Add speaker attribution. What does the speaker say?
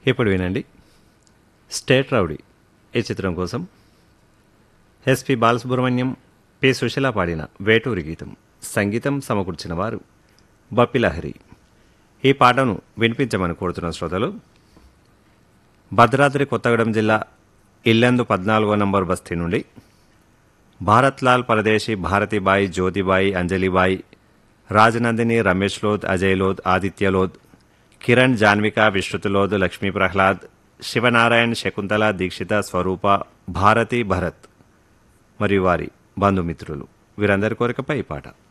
Speaker 1: ఇప్పుడు వినండి state rowdy ఈ చిత్రం కోసం ఎస్పి బాలసుబ్రహ్మణ్యం పి సుశీల పాడిన వేటూరి గీతం సంగీతం సమకూర్చిన వారు బప్పిలహరి ఈ పాటను వినిపించమని కోరుతున్న శ్రోతలు భద్రాద్రి కొత్తగూడెం జిల్లా ఇల్లందు పద్నాలుగో నంబర్ బస్తీ నుండి భారత్లాల్ పరదేశీ భారతిబాయి జ్యోతిబాయి అంజలిబాయి రాజనందిని రమేష్ లోద్ అజయ్ లోద్ ఆదిత్య లోద్ కిరణ్ జాన్విక విశ్రుత్ లోద్ లక్ష్మీ ప్రహ్లాద్ శివనారాయణ్ శకుంతల దీక్షిత స్వరూప భారతి భరత్ మరియు వారి బంధుమిత్రులు వీరందరి కోరికపై ఈ పాట